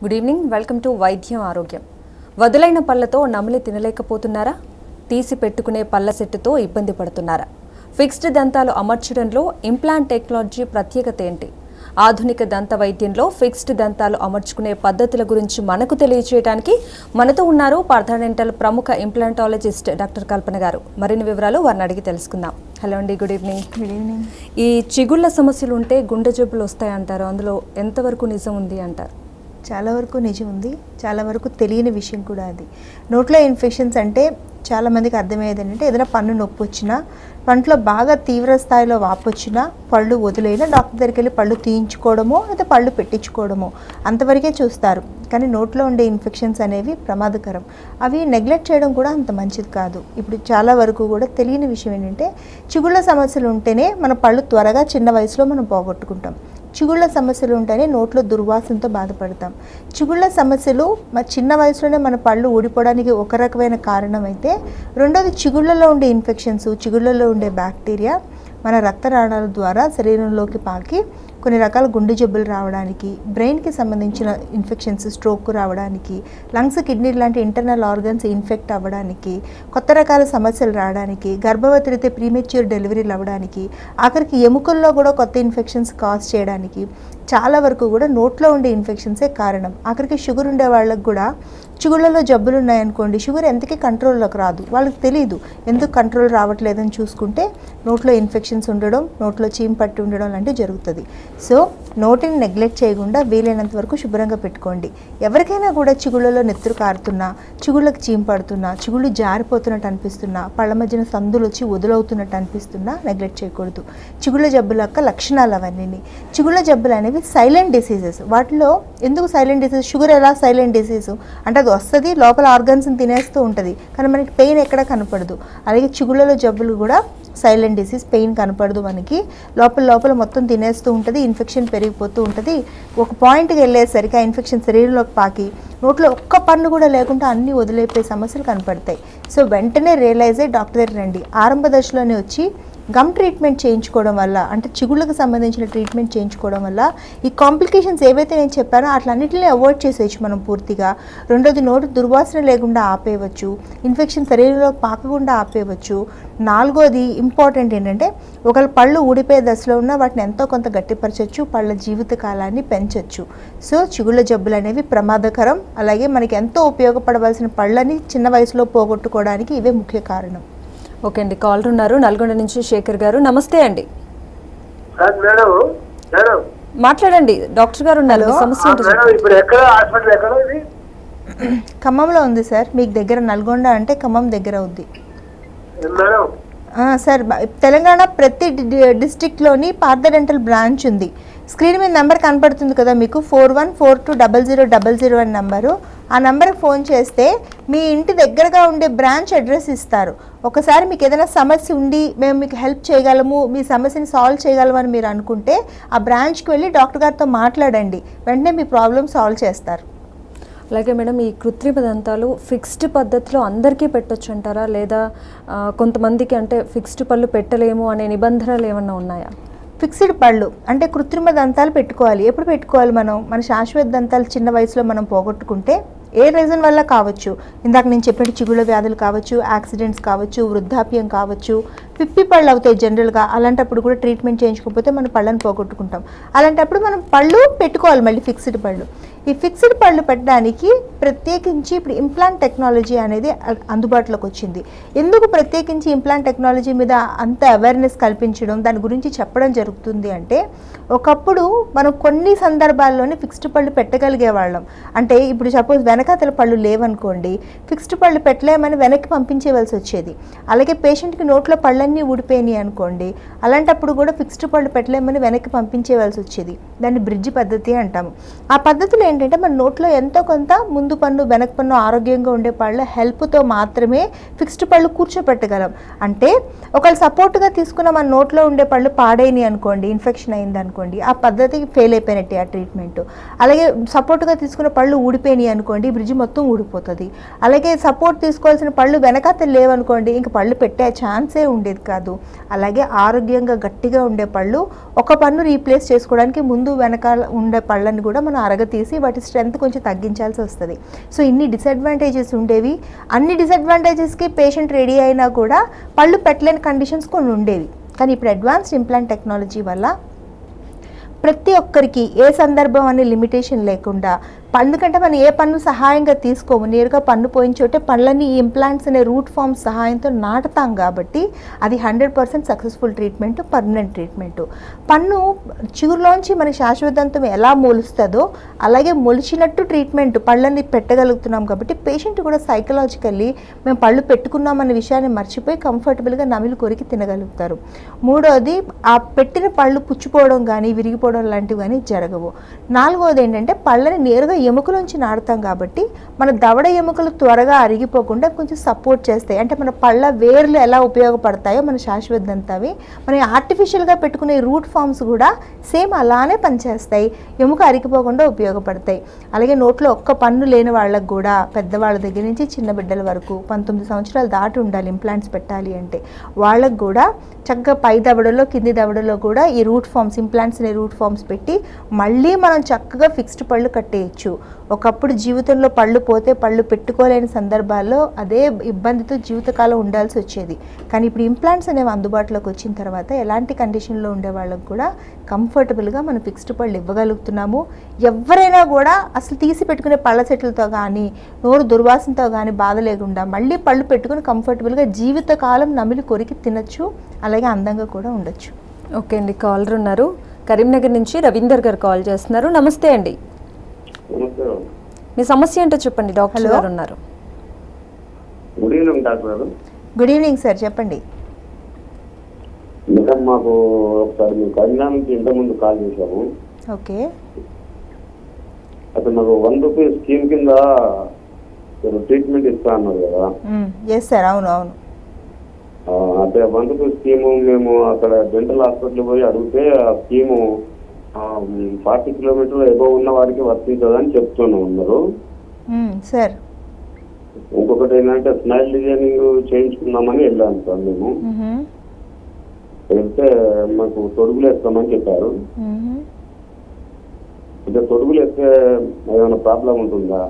Good evening welcome to వైద్యం ఆరోగ్యం వదులైన పళ్ళతో నమిలి తినలేకపోతున్నారా తీసి పెట్టుకునే పళ్ళ సెట్టుతో ఇబ్బంది పడుతున్నారా ఫిక్స్డ్ దంతాలు అమర్చడంలో ఇంప్లాంట్ టెక్నాలజీ ప్రత్యేకత ఏంటి ఆధునిక దంత వైద్యంలో ఫిక్స్డ్ దంతాలు అమర్చుకునే పద్ధతుల గురించి మనకు తెలియజేయడానికి మనతో ఉన్నారు పార్థాడెంటల్ ప్రముఖ ఇంప్లాంటాలజిస్ట్ డాక్టర్ కల్పన గారు మరిన్ని వివరాలు వారిని అడిగి తెలుసుకుందాం హలో అండి గుడ్ ఈవినింగ్ గుడ్ ఈవినింగ్ ఈ చిగుళ్ళ సమస్యలు ఉంటే గుండె జబ్బులు వస్తాయంటారు అందులో ఎంతవరకు నిజం ఉంది అంటారు చాలా వరకు నిజం ఉంది చాలా వరకు తెలియని విషయం కూడా అది నోట్లో ఇన్ఫెక్షన్స్ అంటే చాలా మందికి అర్థమయ్యేది ఏంటంటే ఏదైనా పన్ను నొప్పి వచ్చినా పంటలో బాగా తీవ్ర స్థాయిలో వాపు వచ్చినా పళ్ళు వదిలేనా డాక్టర్ దగ్గరికి వెళ్ళి పళ్ళు తీయించుకోవడమో లేదా పళ్ళు పెట్టించుకోవడమో అంతవరకే చూస్తారు కానీ నోట్లో ఉండే ఇన్ఫెక్షన్స్ అనేవి ప్రమాదకరం అవి నెగ్లెక్ట్ చేయడం కూడా అంత మంచిది కాదు ఇప్పుడు చాలా వరకు కూడా తెలియని విషయం ఏంటంటే చిగుళ్ళ సమస్యలు ఉంటేనే మన పళ్ళు త్వరగా చిన్న వయసులో మనం పోగొట్టుకుంటాం చిగుళ్ళ సమస్యలు ఉంటేనే నోట్లో దుర్వాసనతో బాధపడతాం చిగుళ్ళ సమస్యలు మన చిన్న వయసులోనే మన పళ్ళు ఊడిపోవడానికి ఒక రకమైన కారణం అయితే రెండోది చిగుళ్ళలో ఉండే ఇన్ఫెక్షన్స్ చిగుళ్ళలో ఉండే బ్యాక్టీరియా మన రక్తనాళాల ద్వారా శరీరంలోకి పాకి కొన్ని రకాల గుండె జబ్బులు రావడానికి బ్రెయిన్కి సంబంధించిన ఇన్ఫెక్షన్స్ స్ట్రోక్ రావడానికి లంగ్స్ కిడ్నీ లాంటి ఇంటర్నల్ ఆర్గన్స్ ఇన్ఫెక్ట్ అవ్వడానికి కొత్త రకాల సమస్యలు రావడానికి గర్భవతి అయితే ప్రీమెచ్యూర్ డెలివరీలు అవ్వడానికి ఆఖరికి ఎముకల్లో కూడా కొత్త ఇన్ఫెక్షన్స్ కాజ్ చేయడానికి చాలా వరకు కూడా నోట్లో ఉండే ఇన్ఫెక్షన్సే కారణం ఆఖరికి షుగర్ ఉండే వాళ్ళకి కూడా చిగుళ్ళలో జబ్బులు ఉన్నాయనుకోండి షుగర్ ఎంతకీ కంట్రోల్లోకి రాదు వాళ్ళకి తెలియదు ఎందుకు కంట్రోల్ రావట్లేదని చూసుకుంటే నోట్లో ఇన్ఫెక్షన్స్ ఉండడం నోట్లో చీమ్ పట్టి ఉండడం లాంటివి జరుగుతుంది సో నోటిని నెగ్లెక్ట్ చేయకుండా వీలైనంత వరకు శుభ్రంగా పెట్టుకోండి ఎవరికైనా కూడా చిగుళ్ళలో నెత్తురు కారుతున్నా చిగుళ్ళకి చీమ్ పడుతున్నా చిగుళ్ళు జారిపోతున్నట్టు అనిపిస్తున్నా పళ్ళ మధ్యన సందులు వచ్చి వదులవుతున్నట్టు అనిపిస్తున్నా నెగ్లెక్ట్ చేయకూడదు చిగుళ్ళ జబ్బుల యొక్క లక్షణాలు అవన్నీ చిగుళ్ళ జబ్బులు అనేవి సైలెంట్ డిసీజెస్ వాటిలో ఎందుకు సైలెంట్ డిసీజ్ షుగర్ ఎలా సైలెంట్ డిసీజ్ అంటే అది వస్తుంది లోపల ఆర్గన్స్ని తినేస్తూ ఉంటుంది కానీ మనకి పెయిన్ ఎక్కడ కనపడదు అలాగే చిగుళ్ళలో జబ్బులు కూడా సైలెంట్ డిసీజ్ పెయిన్ కనపడదు మనకి లోపల లోపల మొత్తం తినేస్తూ ఉంటుంది ఇన్ఫెక్షన్ పెరిగిపోతూ ఉంటుంది ఒక పాయింట్కి వెళ్ళేసరికి ఆ ఇన్ఫెక్షన్ శరీరంలోకి పాకి నోట్లో ఒక్క పన్ను కూడా లేకుండా అన్నీ వదిలేపోయే సమస్యలు కనపడతాయి సో వెంటనే రియలైజ్ అయ్యి డాక్టర్ దగ్గర రండి ఆరంభ దశలోనే వచ్చి గమ్ ట్రీట్మెంట్ చేయించుకోవడం వల్ల అంటే చిగుళ్ళకు సంబంధించిన ట్రీట్మెంట్ చేయించుకోవడం వల్ల ఈ కాంప్లికేషన్స్ ఏవైతే నేను చెప్పానో అట్లన్నింటినీ అవాయిడ్ చేసేయచ్చు మనం పూర్తిగా రెండోది నోటు దుర్వాసన లేకుండా ఆపేయవచ్చు ఇన్ఫెక్షన్ శరీరంలో పాకకుండా ఆపేయవచ్చు నాలుగోది ఇంపార్టెంట్ ఏంటంటే ఒకవేళ పళ్ళు ఊడిపోయే దశలో ఉన్న వాటిని ఎంతో కొంత గట్టిపరచవచ్చు పళ్ళ జీవిత కాలాన్ని పెంచవచ్చు సో చిగుళ్ళ జబ్బులు అనేవి ప్రమాదకరం అలాగే మనకి ఎంతో ఉపయోగపడవలసిన పళ్ళని చిన్న వయసులో పోగొట్టుకోవడానికి ఇవే ముఖ్య కారణం ఓకే అండి కాలర్ ఉన్నారు నల్గొండ నుంచి శేఖర్ గారు నమస్తే అండి సార్ మేడం మేడం మాట్లాడండి డాక్టర్ గారు ఉన్నారు మీ హలో. సమస్య ఆ, ఏంటో మేడం చెప్పండి. ఇప్పుడు ఎక్కడ హాస్పిటల్ ఎక్కడ ఇది ఖమ్మంలో ఉంది సార్ మీకు దగ్గర నల్గొండ అంటే ఖమ్మం దగ్గర ఉంది ఏం మేడం ఆ, సార్ బ- తెలంగాణ ప్రతి డి- డిస్ట్రిక్ట్లోని పార్థ డెంటల్ బ్రాంచ్ ఉంది స్క్రీన్ మీద నెంబర్ కనపడుతుంది కదా మీకు four one four two double zero double zero అని నెంబరు ఆ నెంబర్కి ఫోన్ చేస్తే మీ ఇంటి దగ్గరగా ఉండే బ్రాంచ్ అడ్రస్ ఇస్తారు ఒకసారి మీకు ఏదైనా సమస్య ఉండి మేము మీకు హెల్ప్ చేయగలము మీ సమస్యని సాల్వ్ చేయగలము అని మీరు అనుకుంటే ఆ బ్రాంచ్కి వెళ్ళి డాక్టర్ గారితో మాట్లాడండి వెంటనే మీ ప్రాబ్లమ్ సాల్వ్ చేస్తారు అలాగే మేడం ఈ కృత్రిమ దంతాలు ఫిక్స్డ్ పద్ధతిలో అందరికీ పెట్టొచ్చు అంటారా లేదా ఆ, కొంతమందికి అంటే ఫిక్స్డ్ పళ్ళు పెట్టలేము అనే నిబంధనలు ఏమన్నా ఉన్నాయా ఫిక్స్డ్ పళ్ళు అంటే కృత్రిమ దంతాలు పెట్టుకోవాలి ఎప్పుడు పెట్టుకోవాలి మనం మన శాశ్వత దంతాలు చిన్న వయసులో మనం పోగొట్టుకుంటే ఏ రీజన్ వల్ల కావచ్చు ఇందాక నేను చెప్పినట్టు చిగుళ్ళ వ్యాధులు కావచ్చు యాక్సిడెంట్స్ కావచ్చు వృద్ధాప్యం కావచ్చు పిప్పి పళ్ళు అవుతాయి జనరల్గా అలాంటప్పుడు కూడా ట్రీట్మెంట్ చేయించుకోకపోతే మనం పళ్ళని పోగొట్టుకుంటాం అలాంటప్పుడు మనం పళ్ళు పెట్టుకోవాలి మళ్ళీ ఫిక్స్డ్ పళ్ళు ఈ ఫిక్స్డ్ పళ్ళు పెట్టడానికి ప్రత్యేకించి ఇప్పుడు ఇంప్లాంట్ టెక్నాలజీ అనేది అ- అందుబాటులోకి వచ్చింది ఎందుకు ప్రత్యేకించి ఇంప్లాంట్ టెక్నాలజీ మీద అంత అవేర్నెస్ కల్పించడం దాని గురించి చెప్పడం జరుగుతుంది అంటే ఒకప్పుడు మనం కొన్ని సందర్భాల్లోనే ఫిక్స్డ్ పళ్ళు పెట్టగలిగే వాళ్ళం అంటే ఇప్పుడు సపోజ్ వెనకాతల పళ్ళు లేవనుకోండి ఫిక్స్డ్ పళ్ళు పెట్టలేమని వెనక్కి పంపించేవలసి వచ్చేది అలాగే పేషెంట్కి నోట్లో పళ్ళన్నీ ఊడిపోయినాయి అనుకోండి అలాంటప్పుడు కూడా ఫిక్స్డ్ పళ్ళు పెట్టలేమని వెనక్కి పంపించేవలసి వచ్చేది దాన్ని బ్రిడ్జ్ పద్ధతి అంటాము ఆ పద్ధతిలో ఏంటంటే మన నోట్లో ఎంతో కొంత ముందు పన్ను వెనక పన్ను ఆరోగ్యంగా ఉండే పళ్ళ హెల్ప్తో మాత్రమే ఫిక్స్డ్ పళ్ళు కూర్చోపెట్టగలం అంటే ఒకవేళ సపోర్ట్గా తీసుకున్న మన నోట్లో ఉండే పళ్ళు పాడైనవి అనుకోండి ఇన్ఫెక్షన్ అయింది అనుకోండి ఆ పద్ధతికి ఫెయిల్ అయిపోయినట్టే ఆ ట్రీట్మెంట్ అలాగే సపోర్ట్గా తీసుకున్న పళ్ళు ఊడిపోయినాయి అనుకోండి బ్రిడ్జ్ మొత్తం ఊడిపోతుంది అలాగే సపోర్ట్ తీసుకోవాల్సిన పళ్ళు వెనకాత లేవనుకోండి ఇంక పళ్ళు పెట్టే ఛాన్సే ఉండేది కాదు అలాగే ఆరోగ్యంగా గట్టిగా ఉండే పళ్ళు ఒక పన్ను రీప్లేస్ చేసుకోవడానికి ముందు వెనకాల ఉండే పళ్ళని కూడా మనం అరగతీసి వాటి స్ట్రెంత్ కొంచెం తగ్గించాల్సి వస్తుంది సో ఇన్ని డిసడ్వాంటేజెస్ ఉండేవి అన్ని డిసడ్వాంటేజెస్కి పేషెంట్ రెడీ అయినా కూడా పళ్ళు పెట్టలేని కండిషన్స్ కొన్ని ఉండేవి కానీ ఇప్పుడు అడ్వాన్స్డ్ ఇంప్లాంట్ టెక్నాలజీ వల్ల ప్రతి ఒక్కరికి ఏ సందర్భం అనే లిమిటేషన్ లేకుండా ఎందుకంటే మనం ఏ పన్ను సహాయంగా తీసుకోము నేరుగా పన్ను పోయిన చోటే పళ్ళని ఈ ఇంప్లాంట్స్ అనే రూట్ ఫార్మ్ సహాయంతో నాటుతాం కాబట్టి అది hundred percent successful treatment permanent treatment పన్ను చిగురులోంచి మన శాశ్వతంతం ఎలా మొలుస్తుందో అలాగే మొలిచినట్టు ట్రీట్మెంట్ పళ్ళని పెట్టగలుగుతున్నాం కాబట్టి పేషెంట్ కూడా సైకలాజికల్లీ మేము పళ్ళు పెట్టుకున్నామన్న విషయాన్ని మర్చిపోయి కంఫర్టబుల్గా నమిలి కొరికి తినగలుగుతారు మూడోది ఆ పెట్టిన పళ్ళు పుచ్చిపోవడం కానీ విరిగిపోవడం లాంటివి కానీ జరగవు నాలుగోది ఏంటంటే పళ్ళని నేరుగా ఎముకలోంచి నాడుతాం కాబట్టి మన దవడ ఎముకలు త్వరగా అరిగిపోకుండా కొంచెం సపోర్ట్ చేస్తాయి అంటే మన పళ్ళ వేర్లు ఎలా ఉపయోగపడతాయో మన శాశ్వతంతవి మన ఆర్టిఫిషియల్గా పెట్టుకునే రూట్ ఫార్మ్స్ కూడా సేమ్ అలానే పనిచేస్తాయి ఎముక అరిగిపోకుండా ఉపయోగపడతాయి అలాగే నోట్లో ఒక్క పన్ను లేని వాళ్ళకు కూడా పెద్దవాళ్ళ దగ్గర నుంచి చిన్న బిడ్డల వరకు పంతొమ్మిది సంవత్సరాలు దాటి ఉండాలి ఇంప్లాంట్స్ పెట్టాలి అంటే వాళ్ళకు కూడా చక్కగా పై దవడలో కింది దవడలో కూడా ఈ రూట్ ఫార్మ్స్ ఇంప్లాంట్స్ అనే రూట్ ఫార్మ్స్ పెట్టి మళ్ళీ మనం చక్కగా ఫిక్స్డ్ పళ్ళు కట్టేయచ్చు ఒకప్పుడు జీవితంలో పళ్ళు పోతే పళ్ళు పెట్టుకోలేని సందర్భాల్లో అదే ఇబ్బందితో జీవితకాలం ఉండాల్సి వచ్చేది కానీ ఇప్పుడు ఇంప్లాంట్స్ అనేవి అందుబాటులోకి వచ్చిన తర్వాత ఎలాంటి కండిషన్లో ఉండే వాళ్ళకు కూడా కంఫర్టబుల్గా మనం ఫిక్స్డ్ పళ్ళు ఇవ్వగలుగుతున్నాము ఎవరైనా కూడా అసలు తీసి పెట్టుకునే పళ్ళ సెట్లతో కానీ నోరు దుర్వాసనతో కానీ బాధ లేకుండా మళ్ళీ పళ్ళు పెట్టుకుని కంఫర్టబుల్గా జీవితకాలం నమిలి కొరికి తినచ్చు అలాగే అందంగా కూడా ఉండొచ్చు ఓకే అండి కాలర్ ఉన్నారు కరీంనగర్ నుంచి రవీందర్ గారు కాల్ చేస్తున్నారు నమస్తే అండి నమస్తే మీ సమస్య ఏంటో చెప్పండి డాక్టర్ హలో. గారు ఉన్నారు గుడ్ ఈవినింగ్ డాక్టర్ గారు గుడ్ ఈవినింగ్ సార్ చెప్పండి మేడం మాకు ఒకసారి మేము కరీంనగర్ నుంచి ఇంత ముందు కాల్ చేశాము ఓకే అసలు నాకు వన్ రూపీ స్కీమ్ కింద మీరు ట్రీట్మెంట్ ఇస్తా అన్నారు కదా ఎస్ సార్ అవును అవును ఆ, అంటే వన్ రూపీ స్కీము మేము అక్కడ డెంటల్ హాస్పిటల్ పోయి అడిగితే ఆ స్కీము ఫార్టీ కిలోమీటర్లు ఎబో ఉన్న వారికి వర్తించదని చెప్తూనే ఉన్నారు మ్మ్, సార్ ఇంకొకటి ఏంటంటే స్మైల్ డిజైనింగ్ చేయించుకుందామని వెళ్ళాను సార్ మేము మ్మ్, వెళ్తే మాకు తొడుగులు వేస్తామని చెప్పారు మ్మ్. అంటే తొడుగులు వేస్తే ఏమైనా ప్రాబ్లం ఉంటుందా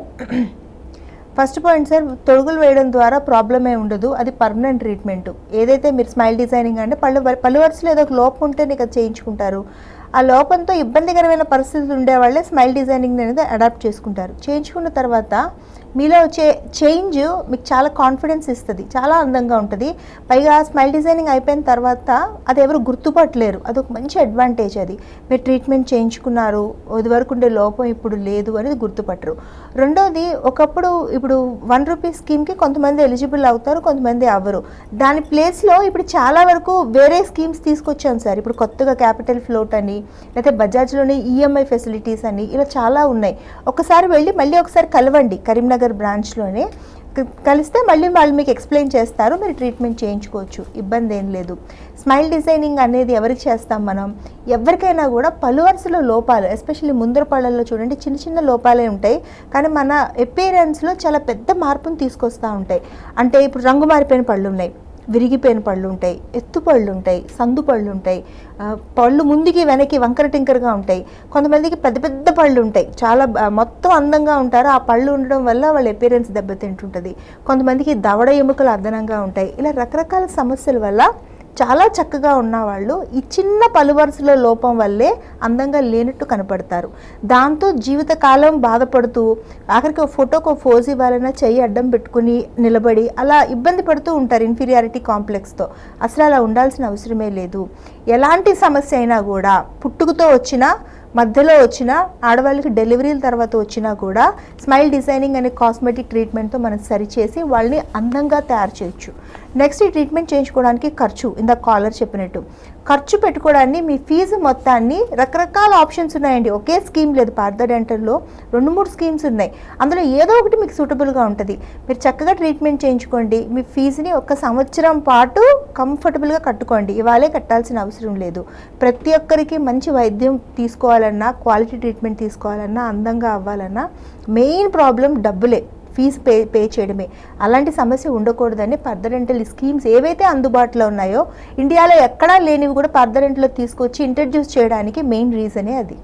ఫస్ట్ పాయింట్ సార్ తొడుగులు వేయడం ద్వారా ప్రాబ్లం ఏ ఉండదు అది పర్మనెంట్ ట్రీట్మెంట్ ఏదైతే మీరు స్మైల్ డిజైనింగ్ అంటే పళ్ళు పళ్ళు వరుసలో ఏదో ఒక లోపం ఉంటే నీకు అది చేయించుకుంటారు ఆ లోపంతో ఇబ్బందికరమైన పరిస్థితులు ఉండేవాళ్ళే స్మైల్ డిజైనింగ్ అనేది అడాప్ట్ చేసుకుంటారు చేయించుకున్న తర్వాత మీలో వచ్చే చేంజ్ మీకు చాలా కాన్ఫిడెన్స్ ఇస్తుంది చాలా అందంగా ఉంటుంది పైగా స్మైల్ డిజైనింగ్ అయిపోయిన తర్వాత అది ఎవరు గుర్తుపట్టలేరు అదొక మంచి అడ్వాంటేజ్ అది మీరు ట్రీట్మెంట్ చేయించుకున్నారు ఇదివరకు ఉండే లోపం ఇప్పుడు లేదు అనేది గుర్తుపట్టరు రెండోది ఒకప్పుడు ఇప్పుడు వన్ రూపీ స్కీమ్కి కొంతమంది ఎలిజిబుల్ అవుతారు కొంతమంది అవ్వరు దాని ప్లేస్లో ఇప్పుడు చాలా వరకు వేరే స్కీమ్స్ తీసుకొచ్చాం సార్ ఇప్పుడు కొత్తగా క్యాపిటల్ ఫ్లోట్ అని లేకపోతే బజాజ్లోని ఈఎంఐ ఫెసిలిటీస్ అని ఇలా చాలా ఉన్నాయి ఒకసారి వెళ్ళి మళ్ళీ ఒకసారి కలవండి కరీంనగర్ బ్రాంచ్లోనే క- కలిస్తే మళ్ళీ వాళ్ళు మీకు ఎక్స్ప్లెయిన్ చేస్తారు మీరు ట్రీట్మెంట్ చేయించుకోవచ్చు ఇబ్బంది ఏం లేదు స్మైల్ డిజైనింగ్ అనేది ఎవరికి చేస్తాం మనం ఎవరికైనా కూడా పలు వరుసలో లోపాలు ఎస్పెషల్లీ ముందర పళ్ళల్లో చూడండి చిన్న చిన్న లోపాలే ఉంటాయి కానీ మన ఎపీరెన్స్లో చాలా పెద్ద మార్పును తీసుకొస్తూ ఉంటాయి అంటే ఇప్పుడు రంగు మారిపోయిన పళ్ళు ఉన్నాయి విరిగిపోయిన పళ్ళు ఉంటాయి ఎత్తు పళ్ళు ఉంటాయి సందు పళ్ళు ఉంటాయి ఆ, పళ్ళు ముందుకి వెనక్కి వంకర టింకరగా ఉంటాయి కొంతమందికి పెద్ద పెద్ద పళ్ళు ఉంటాయి చాలా బ- మొత్తం అందంగా ఉంటారు ఆ పళ్ళు ఉండడం వల్ల వాళ్ళ ఎపీరెన్స్ దెబ్బతింటుంటుంది కొంతమందికి దవడ ఎముకలు అదనంగా ఉంటాయి ఇలా రకరకాల సమస్యల వల్ల చాలా చక్కగా ఉన్నవాళ్ళు ఈ చిన్న పలువరుసలో లోపం వల్లే అందంగా లేనట్టు కనపడతారు దాంతో జీవితకాలం బాధపడుతూ ఆఖరికి ఒక ఫోటోకి ఒక ఫోజ్ ఇవ్వాలన్నా చెయ్యి అడ్డం పెట్టుకుని నిలబడి అలా ఇబ్బంది పడుతూ ఉంటారు ఇన్ఫీరియారిటీ కాంప్లెక్స్తో అసలు అలా ఉండాల్సిన అవసరమే లేదు ఎలాంటి సమస్య అయినా కూడా పుట్టుకతో వచ్చినా మధ్యలో వచ్చిన ఆడవాళ్ళకి డెలివరీల తర్వాత వచ్చినా కూడా స్మైల్ డిజైనింగ్ అనే కాస్మెటిక్ ట్రీట్మెంట్తో మనం సరిచేసి వాళ్ళని అందంగా తయారు చేయొచ్చు నెక్స్ట్ ఈ ట్రీట్మెంట్ చేయించుకోవడానికి ఖర్చు ఇందాక కాలర్ చెప్పినట్టు ఖర్చు పెట్టుకోవడాన్ని మీ ఫీజు మొత్తాన్ని రకరకాల ఆప్షన్స్ ఉన్నాయండి ఒకే స్కీమ్ లేదు పార్థ డెంటల్లో రెండు మూడు స్కీమ్స్ ఉన్నాయి అందులో ఏదో ఒకటి మీకు సూటబుల్గా ఉంటుంది మీరు చక్కగా ట్రీట్మెంట్ చేయించుకోండి మీ ఫీజుని ఒక సంవత్సరం పాటు కంఫర్టబుల్గా కట్టుకోండి ఇవాళే కట్టాల్సిన అవసరం లేదు ప్రతి ఒక్కరికి మంచి వైద్యం తీసుకోవాలన్నా క్వాలిటీ ట్రీట్మెంట్ తీసుకోవాలన్నా అందంగా అవ్వాలన్నా మెయిన్ ప్రాబ్లం డబ్బులే ఫీజు పే పే చేయడమే అలాంటి సమస్య ఉండకూడదని పర్దరెంటల్ స్కీమ్స్ ఏవైతే అందుబాటులో ఉన్నాయో ఇండియాలో ఎక్కడా లేనివి కూడా పర్దరెంట్లో తీసుకొచ్చి ఇంట్రడ్యూస్ చేయడానికి మెయిన్ రీజనే అది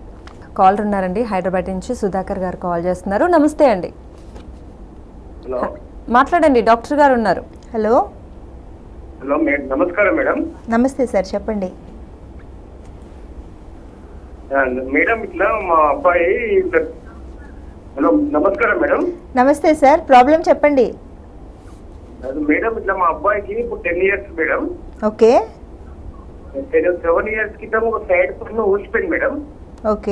కాలర్ ఉన్నారండి హైదరాబాద్ నుంచి సుధాకర్ గారు కాల్ చేస్తున్నారు నమస్తే అండి హలో మాట్లాడండి డాక్టర్ గారు ఉన్నారు హలో హలో మే- నమస్కారం మేడం నమస్తే సార్ చెప్పండి ఆ, మేడం ఇట్లా మా అబ్బాయి ఇట్లా- హలో నమస్కారం మేడం నమస్తే సార్ ప్రాబ్లం చెప్పండి అది మేడం ఇట్లా మా అబ్బాయికి ఇప్పుడు ten years madam okay seven years క్రితం ఒక సైడ్ పన్ను ఊసిపోయింది మేడం ఓకే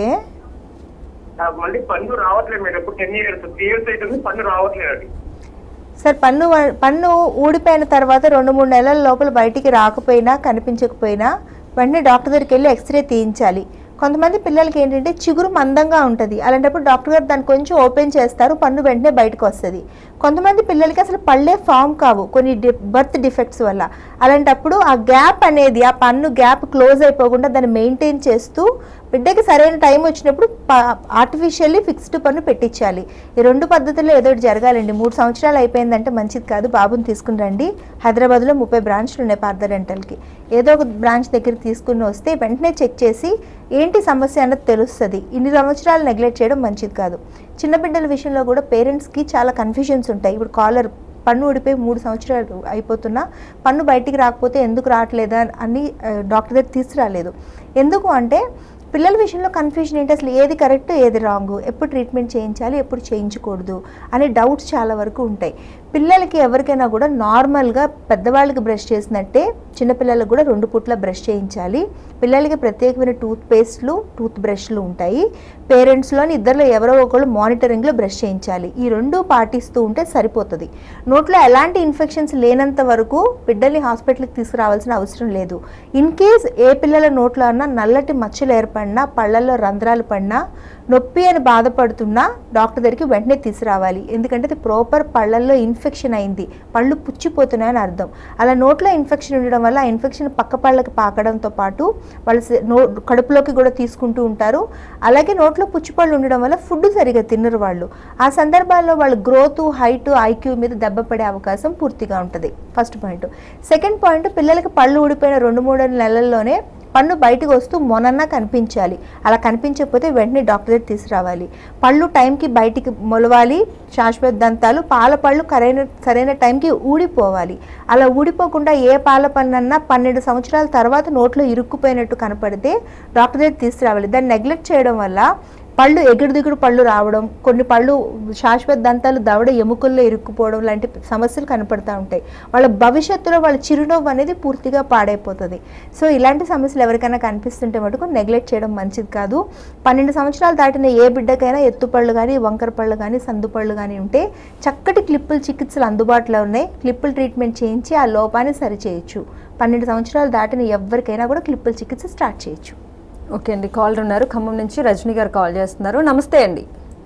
ఆ, మళ్ళీ పన్ను రావట్లేదు మేడం ఇప్పుడు టెన్ ఇయర్స్ త్రీ ఇయర్స్ అవుతుంది పన్ను రావట్లేదు అది సార్ పన్ను వ- పన్ను ఊడిపోయిన తర్వాత రెండు మూడు నెలల లోపల బయటికి రాకపోయినా కనిపించకపోయినా వెంటనే డాక్టర్ దగ్గరికి వెళ్ళి ఎక్స్రే తీయించాలి కొంతమంది పిల్లలకి ఏంటంటే చిగురు మందంగా ఉంటుంది అలాంటప్పుడు డాక్టర్ గారు దాన్ని కొంచెం ఓపెన్ చేస్తారు పన్ను వెంటనే బయటకు వస్తుంది కొంతమంది పిల్లలకి అసలు పళ్ళే ఫామ్ కావు కొన్ని డి బర్త్ డిఫెక్ట్స్ వల్ల అలాంటప్పుడు ఆ గ్యాప్ అనేది ఆ పన్ను గ్యాప్ క్లోజ్ అయిపోకుండా దాన్ని మెయింటైన్ చేస్తూ బిడ్డకి సరైన టైం వచ్చినప్పుడు ఆర్టిఫిషియల్లీ ఫిక్స్డ్ పన్ను పెట్టించాలి ఈ రెండు పద్ధతుల్లో ఏదో ఒకటి జరగాలండి మూడు సంవత్సరాలు అయిపోయిందంటే మంచిది కాదు బాబుని తీసుకుని రండి హైదరాబాద్లో ముప్పై బ్రాంచ్లు ఉన్నాయి పార్థ డెంటల్కి ఏదో ఒక బ్రాంచ్ దగ్గరికి తీసుకుని వస్తే వెంటనే చెక్ చేసి ఏంటి సమస్య అన్నది తెలుస్తుంది ఇన్ని సంవత్సరాలు నెగ్లెక్ట్ చేయడం మంచిది కాదు చిన్న బిడ్డల విషయంలో కూడా పేరెంట్స్కి చాలా కన్ఫ్యూజన్స్ ఉంటాయి ఇప్పుడు కాలర్ పన్ను ఊడిపోయి మూడు సంవత్సరాలు అయిపోతున్నా పన్ను బయటికి రాకపోతే ఎందుకు రావట్లేదా అని ఆ, డాక్టర్ దగ్గర తీసుకురాలేదు ఎందుకు అంటే పిల్లల విషయంలో కన్ఫ్యూజన్ ఏంటి అసలు ఏది కరెక్ట్ ఏది రాంగ్ ఎప్పుడు ట్రీట్మెంట్ చేయించాలి ఎప్పుడు చేయించకూడదు అనే డౌట్స్ చాలా వరకు ఉంటాయి పిల్లలకి ఎవరికైనా కూడా నార్మల్గా పెద్దవాళ్ళకి బ్రష్ చేసినట్టే చిన్నపిల్లలకు కూడా రెండు పూట్ల బ్రష్ చేయించాలి పిల్లలకి ప్రత్యేకమైన టూత్ పేస్ట్లు టూత్ బ్రష్లు ఉంటాయి పేరెంట్స్లోని ఇద్దరిలో ఎవరో ఒకళ్ళు మానిటరింగ్లో బ్రష్ చేయించాలి ఈ రెండు పాటిస్తూ ఉంటే సరిపోతుంది నోట్లో ఎలాంటి ఇన్ఫెక్షన్స్ లేనంత వరకు బిడ్డల్ని హాస్పిటల్కి తీసుకురావాల్సిన అవసరం లేదు ఇన్ కేస్ ఏ పిల్లల నోట్లో అన్నా నల్లటి మచ్చలు ఏర్పడినా పళ్ళల్లో రంధ్రాలు పడినా నొప్పి అని బాధపడుతున్నా డాక్టర్ దగ్గరికి వెంటనే తీసుకురావాలి ఎందుకంటే అది ప్రాపర్ పళ్ళల్లో ఇన్ఫెక్షన్ అయింది పళ్ళు పుచ్చిపోతున్నాయని అర్థం అలా నోట్లో ఇన్ఫెక్షన్ ఉండడం వల్ల ఆ ఇన్ఫెక్షన్ పక్క పళ్ళకి పాకడంతో పాటు వాళ్ళు స- నో కడుపులోకి కూడా తీసుకుంటూ ఉంటారు అలాగే నోట్లో పుచ్చిపళ్ళు ఉండడం వల్ల ఫుడ్ సరిగా తినరు వాళ్ళు ఆ సందర్భాల్లో వాళ్ళ గ్రోత్ హైట్ ఐక్యూ మీద దెబ్బ పడే అవకాశం పూర్తిగా ఉంటుంది ఫస్ట్ పాయింట్ సెకండ్ పాయింట్ పిల్లలకి పళ్ళు ఊడిపోయిన రెండు మూడు నెలల్లోనే పన్ను బయటకు వస్తూ మొనన్నా కనిపించాలి అలా కనిపించకపోతే వెంటనే డాక్టర్ దగ్గర తీసుకురావాలి పళ్ళు టైంకి బయటికి మొలవాలి శాశ్వత దంతాలు పాల పళ్ళు కరైన సరైన టైంకి ఊడిపోవాలి అలా ఊడిపోకుండా ఏ పాల పన్నన్నా పన్నెండు సంవత్సరాల తర్వాత నోట్లో ఇరుక్కుపోయినట్టు కనపడితే డాక్టర్ దగ్గర తీసుకురావాలి దాన్ని నెగ్లెక్ట్ చేయడం వల్ల పళ్ళు ఎగుడు దిగుడు పళ్ళు రావడం కొన్ని పళ్ళు శాశ్వత దంతాలు దవడ ఎముకల్లో ఇరుక్కుపోవడం లాంటి సమస్యలు కనపడతా ఉంటాయి వాళ్ళ భవిష్యత్తులో వాళ్ళ చిరునవ్వు అనేది పూర్తిగా పాడైపోతుంది సో ఇలాంటి సమస్యలు ఎవరికైనా కనిపిస్తుంటే మటుకు నెగ్లెక్ట్ చేయడం మంచిది కాదు పన్నెండు సంవత్సరాలు దాటిన ఏ బిడ్డకైనా ఎత్తుపళ్ళు కానీ వంకర పళ్ళు కానీ సందుపళ్ళు కానీ ఉంటే చక్కటి క్లిప్పుల చికిత్సలు అందుబాటులో ఉన్నాయి క్లిప్పుల ట్రీట్మెంట్ చేయించి ఆ లోపాన్ని సరిచేయచ్చు పన్నెండు సంవత్సరాలు దాటిన ఎవరికైనా కూడా క్లిప్పుల చికిత్స స్టార్ట్ చేయొచ్చు ఓకే అండి కాలర్ ఉన్నారు ఖమ్మం నుంచి రజనీ గారు కాల్ చేస్తున్నారు నమస్తే అండి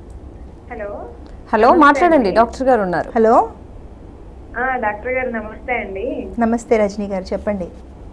హలో హలో మాట్లాడండి డాక్టర్ గారు ఉన్నారు హలో ఆ, డాక్టర్ గారు నమస్తే అండి నమస్తే రజనీ గారు చెప్పండి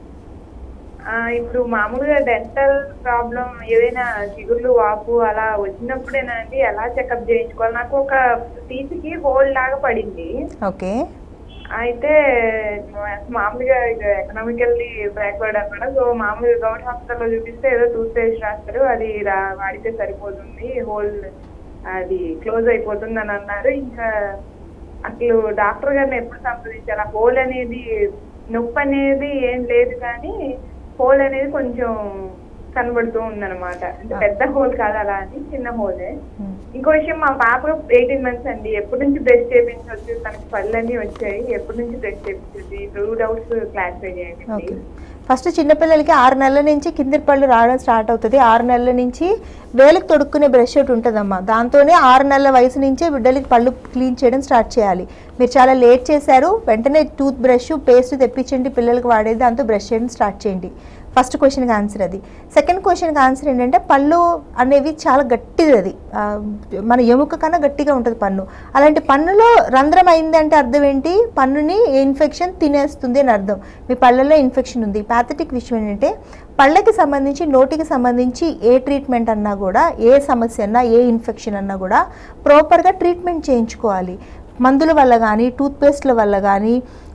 ఆ, ఇప్పుడు మామూలుగా డెంటల్ ప్రాబ్లం ఏదైనా చిగుర్లు వాపు అలా వచ్చినప్పుడేనా అండి ఎలా చెకప్ చేయించుకోవాలి నాకు ఒక టీత్కి హోల్ లాగా పడింది ఓకే అయితే మామూలుగా ఎకనామికల్లీ బ్యాక్వర్డ్ అనమాట సో మామూలుగా గవర్నమెంట్ హాస్పిటల్లో చూపిస్తే ఏదో టూత్ పేస్ట్ రాస్తారు అది రా వాడితే సరిపోతుంది హోల్ అది క్లోజ్ అయిపోతుంది అని అన్నారు ఇంకా అసలు డాక్టర్ గారిని ఎప్పుడు సంప్రదించాలి ఆ హోల్ అనేది నొప్పి అనేది ఏం లేదు కానీ హోల్ అనేది కొంచెం కనబడుతూ ఉందన్నమాట అంటే పెద్ద హోల్ కాదు అలా అని చిన్న హోలే Hmm. ఇంకో విషయం మా పాప ఎయిటీన్ మంత్స్ అండి ఎప్పటి నుంచి బ్రష్ చేయించవచ్చు తనకి పళ్ళన్నీ వచ్చాయి ఎప్పటి నుంచి బ్రష్ చేయించచ్చు టూ డౌట్స్ క్లారిఫై చేయండి ఓకే please. ఫస్ట్ చిన్నపిల్లలకి ఆరు నెలల నుంచి కింది పళ్ళు రావడం స్టార్ట్ అవుతుంది ఆరు నెలల నుంచి వేలకు తొడుక్కునే బ్రష్ ఒకటి ఉంటుందమ్మా దాంతోనే ఆరు నెలల వయసు నుంచే బిడ్డలకి పళ్ళు క్లీన్ చేయడం స్టార్ట్ చేయాలి మీరు చాలా లేట్ చేశారు వెంటనే టూత్ బ్రష్ పేస్ట్ తెప్పించండి పిల్లలకి వాడేది దాంతో బ్రష్ చేయడం స్టార్ట్ చేయండి ఫస్ట్ క్వశ్చన్కి ఆన్సర్ అది సెకండ్ క్వశ్చన్కి ఆన్సర్ ఏంటంటే పళ్ళు అనేవి చాలా గట్టిది అది ఆ, మన ఎముక కన్నా గట్టిగా ఉంటుంది పన్ను అలాంటి పన్నులో రంధ్రం అయిందంటే అర్థం ఏంటి పన్నుని ఇన్ఫెక్షన్ తినేస్తుంది అని అర్థం మీ పళ్ళల్లో ఇన్ఫెక్షన్ ఉంది ప్యాథటిక్ విషయం ఏంటంటే పళ్ళకి సంబంధించి నోటికి సంబంధించి ఏ ట్రీట్మెంట్ అన్నా కూడా ఏ సమస్య అన్నా ఏ ఇన్ఫెక్షన్ అన్నా కూడా ప్రాపర్గా ట్రీట్మెంట్ చేయించుకోవాలి మందుల వల్ల కానీ టూత్పేస్ట్ల వల్ల కానీ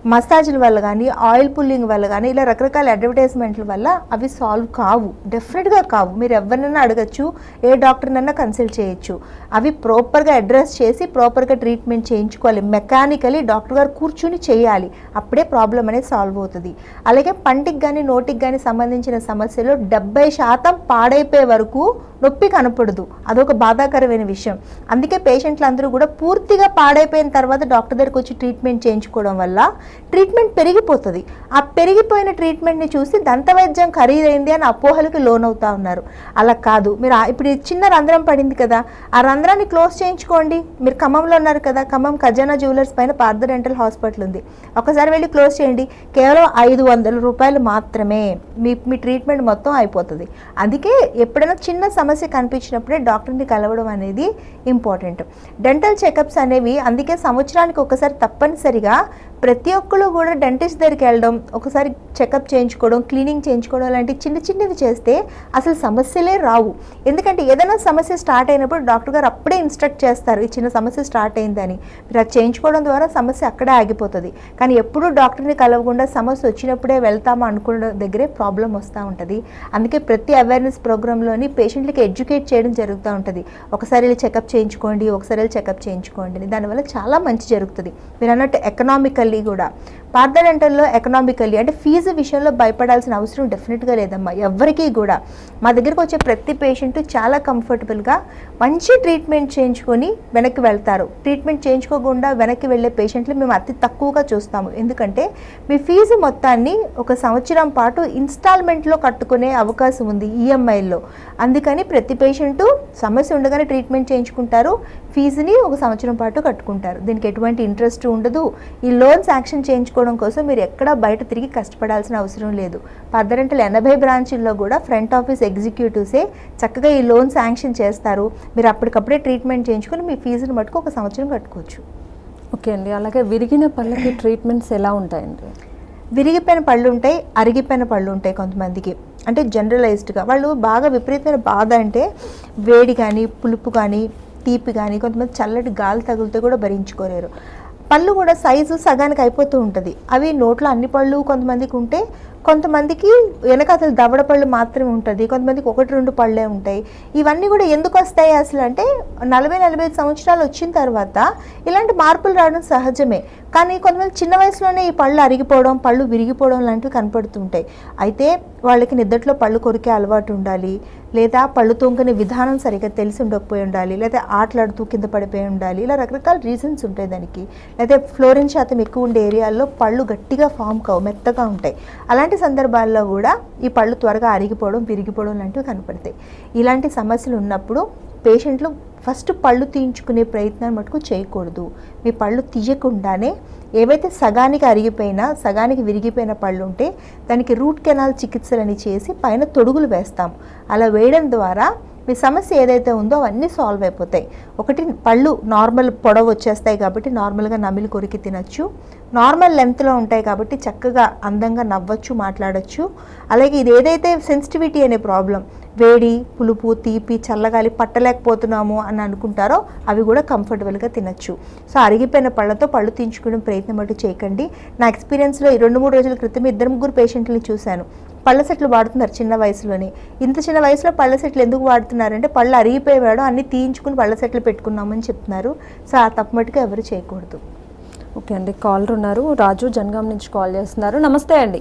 మసాజ్ల వల్ల కానీ ఆయిల్ పుల్లింగ్ వల్ల కానీ ఇలా రకరకాల అడ్వర్టైజ్మెంట్ల వల్ల అవి సాల్వ్ కావు డెఫినెట్గా కావు మీరు ఎవరినైనా అడగచ్చు ఏ డాక్టర్నైనా కన్సల్ట్ చేయొచ్చు అవి ప్రాపర్గా అడ్రస్ చేసి ప్రాపర్గా ట్రీట్మెంట్ చేయించుకోవాలి మెకానికలీ డాక్టర్ గారు కూర్చుని చేయాలి అప్పుడే ప్రాబ్లం అనేది సాల్వ్ అవుతుంది అలాగే పంటికి కానీ నోటికి కానీ సంబంధించిన సమస్యలు డెబ్బై శాతం పాడైపోయే వరకు నొప్పి కనపడదు అదొక బాధాకరమైన విషయం అందుకే పేషెంట్లు అందరూ కూడా పూర్తిగా పాడైపోయిన తర్వాత డాక్టర్ దగ్గరికి వచ్చి ట్రీట్మెంట్ చేయించుకోవడం వల్ల ట్రీట్మెంట్ పెరిగిపోతుంది ఆ పెరిగిపోయిన ట్రీట్మెంట్ని చూసి దంతవైద్యం ఖరీదైంది అని అపోహలకి లోనవుతా ఉన్నారు అలా కాదు మీరు ఆ- ఇప్పుడు ఈ చిన్న రంధ్రం పడింది కదా ఆ రంధ్రాన్ని క్లోజ్ చేయించుకోండి మీరు ఖమ్మంలో ఉన్నారు కదా ఖమ్మం ఖజానా జ్యువెలర్స్ పైన పార్థ డెంటల్ హాస్పిటల్ ఉంది ఒకసారి వెళ్ళి క్లోజ్ చేయండి కేవలం ఐదు వందల రూపాయలు మాత్రమే మీ మీ ట్రీట్మెంట్ మొత్తం అయిపోతుంది అందుకే ఎప్పుడైనా చిన్న సమస్య కనిపించినప్పుడే డాక్టర్ని కలవడం అనేది ఇంపార్టెంట్ డెంటల్ చెకప్స్ అనేవి అందుకే సంవత్సరానికి ఒకసారి తప్పనిసరిగా ప్రతి ఒక్కరు కూడా డెంటిస్ట్ దగ్గరికి వెళ్ళడం ఒకసారి చెకప్ చేయించుకోవడం క్లీనింగ్ చేయించుకోవడం లాంటి చిన్న చిన్నవి చేస్తే అసలు సమస్యలే రావు ఎందుకంటే ఏదైనా సమస్య స్టార్ట్ అయినప్పుడు డాక్టర్ గారు అప్పుడే ఇన్స్ట్రక్ట్ చేస్తారు ఈ చిన్న సమస్య స్టార్ట్ అయిందని మీరు అది చేయించుకోవడం ద్వారా సమస్య అక్కడే ఆగిపోతుంది కానీ ఎప్పుడూ డాక్టర్ని కలవకుండా సమస్య వచ్చినప్పుడే వెళ్తామా అనుకున్న దగ్గరే ప్రాబ్లం వస్తూ ఉంటుంది అందుకే ప్రతి అవేర్నెస్ ప్రోగ్రాంలోని పేషెంట్లకి ఎడ్యుకేట్ చేయడం జరుగుతూ ఉంటుంది ఒకసారి వెళ్ళి చెకప్ చేయించుకోండి ఒకసారి వెళ్ళి చెకప్ చేయించుకోండి అని. దానివల్ల చాలా మంచి జరుగుతుంది మీరు అన్నట్టు ఎకనామికల్లీ కూడా పార్థ డెంటల్లో ఎకనామికల్లీ అంటే ఫీజు విషయంలో భయపడాల్సిన అవసరం డెఫినెట్గా లేదమ్మా ఎవరికీ కూడా మా దగ్గరకు వచ్చే ప్రతి పేషెంట్ చాలా కంఫర్టబుల్గా మంచి ట్రీట్మెంట్ చేయించుకొని వెనక్కి వెళ్తారు ట్రీట్మెంట్ చేయించుకోకుండా వెనక్కి వెళ్ళే పేషెంట్లు మేము అతి తక్కువగా చూస్తాము ఎందుకంటే మీ ఫీజు మొత్తాన్ని ఒక సంవత్సరం పాటు ఇన్స్టాల్మెంట్లో కట్టుకునే అవకాశం ఉంది ఈఎంఐలో అందుకని ప్రతి పేషెంటు సమస్య ఉండగానే ట్రీట్మెంట్ చేయించుకుంటారు ఫీజుని ఒక సంవత్సరం పాటు కట్టుకుంటారు దీనికి ఎటువంటి ఇంట్రెస్ట్ ఉండదు ఈ లోన్ శాంక్షన్ చేయించుకోవడం కోసం మీరు ఎక్కడా బయట తిరిగి కష్టపడాల్సిన అవసరం లేదు పద్దరెంటల ఎనభై బ్రాంచుల్లో కూడా ఫ్రంట్ ఆఫీస్ ఎగ్జిక్యూటివ్సే చక్కగా ఈ లోన్ శాంక్షన్ చేస్తారు మీరు అప్పటికప్పుడే ట్రీట్మెంట్ చేయించుకొని మీ ఫీజుని మటుకు ఒక సంవత్సరం కట్టుకోవచ్చు ఓకే అండి అలాగే విరిగిన పళ్ళకి ట్రీట్మెంట్స్ ఎలా ఉంటాయండి విరిగిపోయిన పళ్ళు ఉంటాయి అరిగిపోయిన పళ్ళు ఉంటాయి కొంతమందికి అంటే జనరలైజ్డ్గా వాళ్ళు బాగా విపరీతమైన బాధ అంటే వేడి కానీ పులుపు కానీ తీపి కానీ కొంతమంది చల్లటి గాలి తగిలితే కూడా భరించుకోలేరు పళ్ళు కూడా సైజు సగానికి అయిపోతూ ఉంటుంది అవి నోట్లో అన్ని పళ్ళు కొంతమందికి ఉంటే కొంతమందికి వెనక అసలు దవడ పళ్ళు మాత్రమే ఉంటుంది కొంతమందికి ఒకటి రెండు పళ్ళే ఉంటాయి ఇవన్నీ కూడా ఎందుకు వస్తాయి అసలు అంటే నలభై నలభై ఐదు సంవత్సరాలు వచ్చిన తర్వాత ఇలాంటి మార్పులు రావడం సహజమే కానీ కొంతమంది చిన్న వయసులోనే ఈ పళ్ళు అరిగిపోవడం పళ్ళు విరిగిపోవడం లాంటివి కనపడుతుంటాయి అయితే వాళ్ళకి నిద్దట్లో పళ్ళు కొరికే అలవాటు ఉండాలి లేదా పళ్ళు తొంకని విధానం సరిగ్గా తెలిసి ఉండకపోయి ఉండాలి లేదా ఆటలాడుతూ కింద పడిపోయి ఉండాలి ఇలా రకరకాల రీజన్స్ ఉంటాయి దానికి లేదా ఫ్లోరిన్ శాతం ఎక్కువ ఉండే ఏరియాల్లో పళ్ళు గట్టిగా ఫామ్ కావు మెత్తగా ఉంటాయి అలాంటి సందర్భాల్లో కూడా ఈ పళ్ళు త్వరగా అరిగిపోవడం విరిగిపోవడం లాంటివి కనపడతాయి ఇలాంటి సమస్యలు ఉన్నప్పుడు పేషెంట్లు ఫస్ట్ పళ్ళు తీయించుకునే ప్రయత్నం మటుకు చేయకూడదు మీ పళ్ళు తీయకుండానే ఏవైతే సగానికి అరిగిపోయినా సగానికి విరిగిపోయిన పళ్ళు ఉంటే దానికి రూట్ కెనాల్ చికిత్సలని చేసి పైన తొడుగులు వేస్తాం అలా వేయడం ద్వారా మీ సమస్య ఏదైతే ఉందో అవన్నీ సాల్వ్ అయిపోతాయి ఒకటి పళ్ళు నార్మల్ పొడవు వచ్చేస్తాయి కాబట్టి నార్మల్గా నమిలి కొరికి తినచ్చు నార్మల్ లెంత్లో ఉంటాయి కాబట్టి చక్కగా అందంగా నవ్వచ్చు మాట్లాడచ్చు అలాగే ఇది ఏదైతే సెన్సిటివిటీ అనే ప్రాబ్లం వేడి పులుపు తీపి చల్లగాలి పట్టలేకపోతున్నాము అని అనుకుంటారో అవి కూడా కంఫర్టబుల్గా తినచ్చు సో అరిగిపోయిన పళ్ళతో పళ్ళు తీయించుకునే ప్రయత్నం అటు చేయకండి నా ఎక్స్పీరియన్స్లో ఈ రెండు మూడు రోజుల క్రితం ఇద్దరు ముగ్గురు పేషెంట్లని చూశాను పళ్ళ సెట్లు వాడుతున్నారు చిన్న వయసులోనే ఇంత చిన్న వయసులో పళ్ళ సెట్లు ఎందుకు వాడుతున్నారంటే పళ్ళు అరిగిపోయేవాడు అన్ని తీయించుకుని పళ్ళ సెట్లు పెట్టుకున్నామని చెప్తున్నారు సో ఆ తప్పు మటుకు ఎవరు చేయకూడదు ఓకే అండి కాలర్ ఉన్నారు రాజు జనగాం నుంచి కాల్ చేస్తున్నారు నమస్తే అండి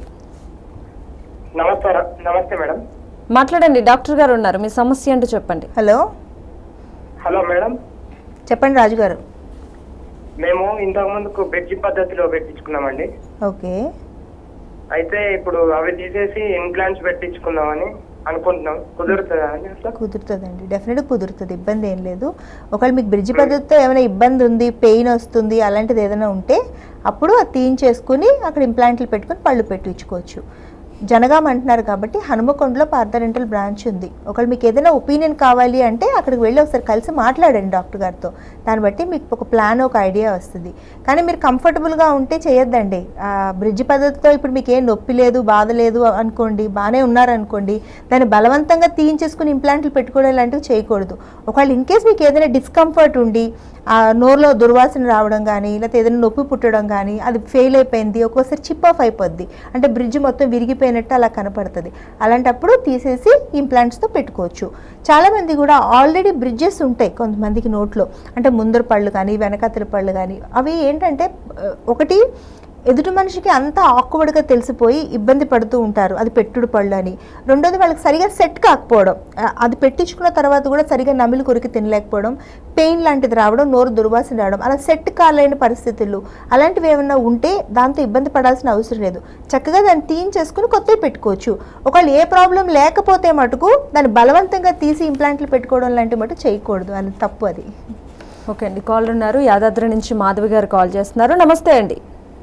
నమస్తే నమస్తే మేడం మాట్లాడండి డాక్టర్ గారు ఉన్నారు మీ సమస్య ఏంటో చెప్పండి హలో హలో మేడం చెప్పండి రాజు గారు మేము ఇంతకు ముందుకు బెడ్జి పద్ధతిలో పెట్టించుకున్నామండి ఓకే అయితే ఇప్పుడు అవి తీసేసి ఇంప్లాంట్స్ పెట్టించుకుందామని అనుకుంటున్నాం కుదురుతుందా అని అట్లా కుదురుతుందండి డెఫినెట్గా కుదురుతుంది ఇబ్బంది ఏం లేదు ఒకవేళ మీకు బ్రిడ్జ్ పద్ధతితో ఏమైనా ఇబ్బంది ఉంది పెయిన్ వస్తుంది అలాంటిది ఏదైనా ఉంటే అప్పుడు అది తీయించేసుకుని అక్కడ ఇంప్లాంట్లు పెట్టుకుని పళ్ళు పెట్టించుకోవచ్చు జనగాం అంటున్నారు కాబట్టి హనుమకొండలో పార్థరెంటల్ బ్రాంచ్ ఉంది ఒకవేళ మీకు ఏదైనా ఒపీనియన్ కావాలి అంటే అక్కడికి వెళ్ళి ఒకసారి కలిసి మాట్లాడండి డాక్టర్ గారితో దాన్ని బట్టి మీకు ఒక ప్లాన్ ఒక ఐడియా వస్తుంది కానీ మీరు కంఫర్టబుల్గా ఉంటే చేయొద్దండి ఆ, బ్రిడ్జ్ పద్ధతితో ఇప్పుడు మీకు ఏం నొప్పి లేదు బాధ లేదు అనుకోండి బాగానే ఉన్నారనుకోండి దాన్ని బలవంతంగా తీయించేసుకుని ఇంప్లాంట్లు పెట్టుకోవడం లాంటివి చేయకూడదు ఒకవేళ ఇన్ కేస్ మీకు ఏదైనా డిస్కంఫర్ట్ ఉండి ఆ నోరులో దుర్వాసన రావడం కానీ లేకపోతే ఏదైనా నొప్పి పుట్టడం కానీ అది ఫెయిల్ అయిపోయింది ఒక్కోసారి చిప్ ఆఫ్ అయిపోద్ది అంటే బ్రిడ్జ్ మొత్తం విరిగిపోయినట్టు అలా కనపడుతుంది అలాంటప్పుడు తీసేసి ఇంప్లాంట్స్తో పెట్టుకోవచ్చు చాలామంది కూడా ఆల్రెడీ బ్రిడ్జెస్ ఉంటాయి కొంతమందికి నోట్లో అంటే ముందర పళ్ళు కానీ వెనకతల పళ్ళు కానీ అవి ఏంటంటే ఆ, ఒకటి ఎదుటి మనిషికి అంత ఆక్వర్డ్గా తెలిసిపోయి ఇబ్బంది పడుతూ ఉంటారు అది పెట్టుడు పళ్ళు అని రెండోది వాళ్ళకి సరిగా సెట్ కాకపోవడం ఆ, అది పెట్టించుకున్న తర్వాత కూడా సరిగా నమిలి కొరికి తినలేకపోవడం పెయిన్ లాంటిది రావడం నోరు దుర్వాసన రావడం అలా సెట్ కాలేని పరిస్థితులు అలాంటివి ఏమైనా ఉంటే దాంతో ఇబ్బంది పడాల్సిన అవసరం లేదు చక్కగా దాన్ని తీయించేసుకుని కొత్తవి పెట్టుకోవచ్చు ఒకవేళ ఏ ప్రాబ్లం లేకపోతే మటుకు దాన్ని బలవంతంగా తీసి ఇంప్లాంట్లు పెట్టుకోవడం లాంటి మటు చేయకూడదు అది తప్పు అది ఓకే అండి కాల్ ఉన్నారు యాదాద్రి నుంచి మాధవి గారు కాల్ చేస్తున్నారు నమస్తే అండి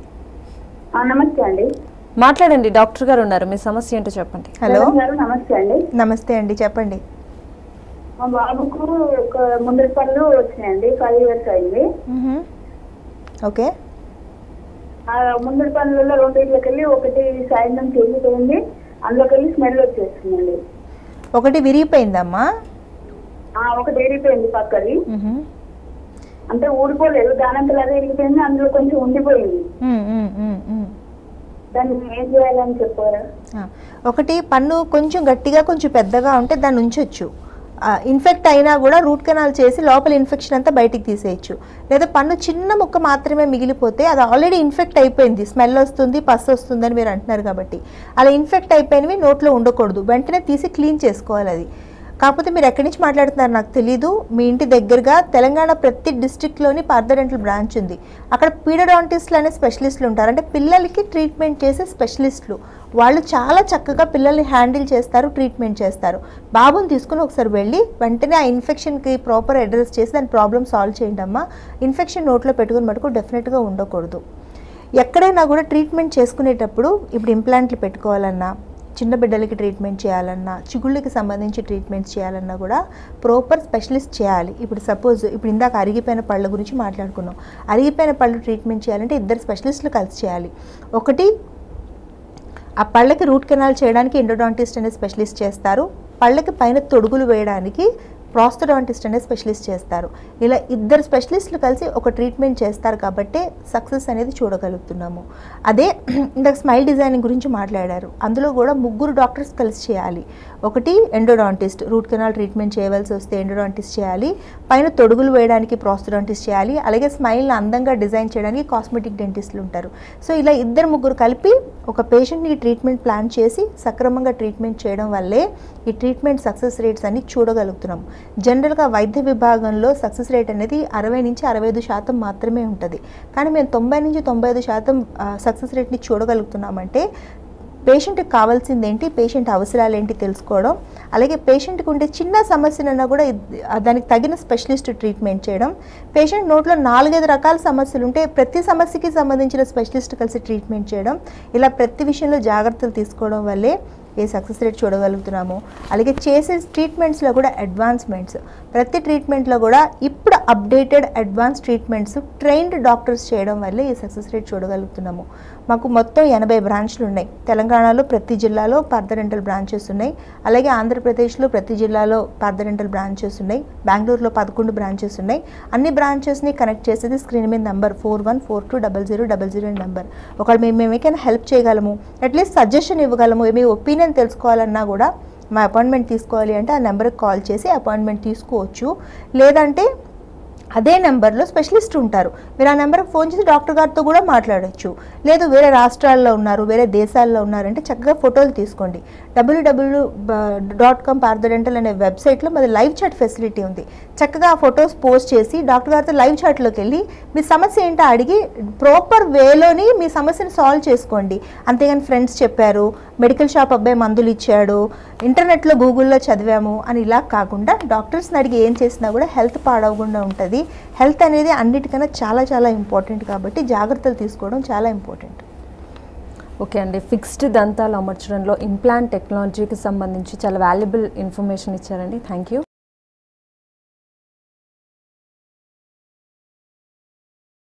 ఆ, నమస్తే అండి మాట్లాడండి డాక్టర్ గారు ఉన్నారు మీ సమస్య ఏంటో చెప్పండి హలో మేడం గారు నమస్తే అండి నమస్తే అండి చెప్పండి మా బాబుకు ఒక ముందరి పళ్ళు వచ్చినాయండి ఫైవ్ ఇయర్స్ అయింది మ్హూ. ఓకే ఆ ముందరి పళ్ళలో రెండింటిలోకి వెళ్ళి ఒకటి సాయంత్రం తిరిగిపోయింది అందులోకి వెళ్ళి స్మెల్ వచ్చేస్తుందండి ఒకటి విరిగిపోయిందమ్మా ఆ, ఒకటి ఏరిపోయింది పక్కది మ్హూ. అంటే ఊడిపోలేదు దానంతలో అదే వెళ్ళిపోయింది అందులో కొంచెం ఉండిపోయింది మ్, మ్, మ్, మ్. దాన్ని ఏం చేయాలని చెప్పారా ఆ, ఒకటి పన్ను కొంచెం గట్టిగా కొంచెం పెద్దగా ఉంటే దాన్ని ఉంచొచ్చు ఇన్ఫెక్ట్ అయినా కూడా రూట్ కెనాల్ చేసి లోపల ఇన్ఫెక్షన్ అంతా బయటికి తీసేయచ్చు లేదా పన్ను చిన్న ముక్క మాత్రమే మిగిలిపోతే అది ఆల్రెడీ ఇన్ఫెక్ట్ అయిపోయింది స్మెల్ వస్తుంది పస్ వస్తుంది అని మీరు అంటున్నారు కాబట్టి అలా ఇన్ఫెక్ట్ అయిపోయినవి నోట్లో ఉండకూడదు వెంటనే తీసి క్లీన్ చేసుకోవాలి అది కాకపోతే మీరు ఎక్కడి నుంచి మాట్లాడుతున్నారు నాకు తెలీదు మీ ఇంటి దగ్గరగా తెలంగాణ ప్రతి డిస్ట్రిక్ట్లోని పార్థడెంటల్ బ్రాంచ్ ఉంది అక్కడ పీడడాంటిస్ట్లు అనే స్పెషలిస్టులు ఉంటారు అంటే పిల్లలకి ట్రీట్మెంట్ చేసే స్పెషలిస్టులు వాళ్ళు చాలా చక్కగా పిల్లల్ని హ్యాండిల్ చేస్తారు ట్రీట్మెంట్ చేస్తారు బాబుని తీసుకుని ఒకసారి వెళ్ళి వెంటనే ఆ ఇన్ఫెక్షన్కి ప్రాపర్ అడ్రస్ చేసి దాని ప్రాబ్లమ్ సాల్వ్ చేయండి అమ్మా ఇన్ఫెక్షన్ నోట్లో పెట్టుకుని మటుకు డెఫినెట్గా ఉండకూడదు ఎక్కడైనా కూడా ట్రీట్మెంట్ చేసుకునేటప్పుడు ఇప్పుడు ఇంప్లాంట్లు పెట్టుకోవాలన్నా చిన్న బిడ్డలకి ట్రీట్మెంట్ చేయాలన్నా చిగుళ్ళకి సంబంధించి ట్రీట్మెంట్స్ చేయాలన్నా కూడా ప్రాపర్ స్పెషలిస్ట్ చేయాలి ఇప్పుడు సపోజ్ ఇప్పుడు ఇందాక అరిగిపోయిన పళ్ళ గురించి మాట్లాడుకున్నాం అరిగిపోయిన పళ్ళు ట్రీట్మెంట్ చేయాలంటే ఇద్దరు స్పెషలిస్టులు కలిసి చేయాలి ఒకటి ఆ పళ్ళకి రూట్ కెనాల్ చేయడానికి ఎండోడాంటిస్ట్ అనే స్పెషలిస్ట్ చేస్తారు పళ్ళకి పైన తొడుగులు వేయడానికి ప్రాస్టోడాంటిస్ట్ అనే స్పెషలిస్ట్ చేస్తారు ఇలా ఇద్దరు స్పెషలిస్టులు కలిసి ఒక ట్రీట్మెంట్ చేస్తారు కాబట్టి సక్సెస్ అనేది చూడగలుగుతున్నాము అదే ఇందాక స్మైల్ డిజైనింగ్ గురించి మాట్లాడారు అందులో కూడా ముగ్గురు డాక్టర్స్ కలిసి చేయాలి ఒకటి ఎండోడాంటిస్ట్ రూట్ కెనాల్ ట్రీట్మెంట్ చేయవలసి వస్తే ఎండోడాంటిస్ట్ చేయాలి పైన తొడుగులు వేయడానికి ప్రాస్టోడాంటిస్ట్ చేయాలి అలాగే స్మైల్ని అందంగా డిజైన్ చేయడానికి కాస్మెటిక్ డెంటిస్టులు ఉంటారు సో ఇలా ఇద్దరు ముగ్గురు కలిపి ఒక పేషెంట్కి ట్రీట్మెంట్ ప్లాన్ చేసి సక్రమంగా ట్రీట్మెంట్ చేయడం వల్లే ఈ ట్రీట్మెంట్ సక్సెస్ రేట్స్ అన్ని చూడగలుగుతున్నాం జనరల్గా వైద్య విభాగంలో సక్సెస్ రేట్ అనేది అరవై నుంచి అరవై ఐదు శాతం మాత్రమే ఉంటుంది కానీ మేము తొంభై నుంచి తొంభై ఐదు శాతం సక్సెస్ రేట్ని చూడగలుగుతున్నామంటే పేషెంట్కి కావాల్సింది ఏంటి పేషెంట్ అవసరాలు ఏంటి తెలుసుకోవడం అలాగే పేషెంట్కి ఉండే చిన్న సమస్యలన్నా కూడా ఇద్- ఆ దానికి తగిన స్పెషలిస్ట్ ట్రీట్మెంట్ చేయడం పేషెంట్ నోట్లో నాలుగైదు రకాల సమస్యలు ఉంటే ప్రతి సమస్యకి సంబంధించిన స్పెషలిస్ట్ కలిసి ట్రీట్మెంట్ చేయడం ఇలా ప్రతి విషయంలో జాగ్రత్తలు తీసుకోవడం వల్లే ఏ సక్సెస్ రేట్ చూడగలుగుతున్నాము అలాగే చేసే ట్రీట్మెంట్స్లో కూడా అడ్వాన్స్మెంట్స్ ప్రతి ట్రీట్మెంట్లో కూడా ఇప్పుడు updated advance treatments trained doctors చేయడం వల్లే ఈ సక్సెస్ రేట్ చూడగలుగుతున్నాము మాకు మొత్తం ఎనభై బ్రాంచ్లు ఉన్నాయి తెలంగాణలో ప్రతి జిల్లాలో పార్థడెంటల్ బ్రాంచెస్ ఉన్నాయి అలాగే ఆంధ్రప్రదేశ్లో ప్రతి జిల్లాలో పార్థడెంటల్ బ్రాంచెస్ ఉన్నాయి బెంగళూరులో పదకొండు బ్రాంచెస్ ఉన్నాయి అన్ని బ్రాంచెస్ని కనెక్ట్ చేసేది స్క్రీన్ మీద number four one four two double zero double zero number ఒకవేళ మేము ఏమైనా హెల్ప్ చేయగలము అట్లీస్ట్ సజెషన్ ఇవ్వగలము మీ ఒపీనియన్ తెలుసుకోవాలన్నా కూడా మా అపాయింట్మెంట్ తీసుకోవాలి అంటే ఆ నెంబర్కి కాల్ చేసి అపాయింట్మెంట్ తీసుకోవచ్చు లేదంటే అదే నెంబర్లో స్పెషలిస్ట్ ఉంటారు మీరు ఆ నెంబర్కి ఫోన్ చేసి డాక్టర్ గారితో కూడా మాట్లాడొచ్చు లేదు వేరే రాష్ట్రాల్లో ఉన్నారు వేరే దేశాల్లో ఉన్నారంటే చక్కగా ఫోటోలు తీసుకోండి డబ్ల్యూడబ్ల్యూ డాట్ కామ్ పార్థడెంటల్ అనే వెబ్సైట్లో మాది లైవ్ చాట్ ఫెసిలిటీ ఉంది చక్కగా ఆ ఫొటోస్ పోస్ట్ చేసి డాక్టర్ గారితో లైవ్ చాట్లోకి వెళ్ళి మీ సమస్య ఏంటో అడిగి ప్రాపర్ వేలోని మీ సమస్యను సాల్వ్ చేసుకోండి అంతేగాని ఫ్రెండ్స్ చెప్పారు మెడికల్ షాప్ అబ్బాయి మందులు ఇచ్చాడు ఇంటర్నెట్లో గూగుల్లో చదివాము అని ఇలా కాకుండా డాక్టర్స్ని అడిగి ఏం చేసినా కూడా హెల్త్ పాడవకుండా ఉంటుంది హెల్త్ అనేది అన్నిటికన్నా చాలా చాలా ఇంపార్టెంట్ కాబట్టి జాగ్రత్తలు తీసుకోవడం చాలా ఇంపార్టెంట్ ఓకే అండి ఫిక్స్డ్ దంతాలు అమర్చడంలో ఇంప్లాంట్ టెక్నాలజీకి సంబంధించి చాలా వాల్యుబుల్ ఇన్ఫర్మేషన్ ఇచ్చారండి థ్యాంక్ యూ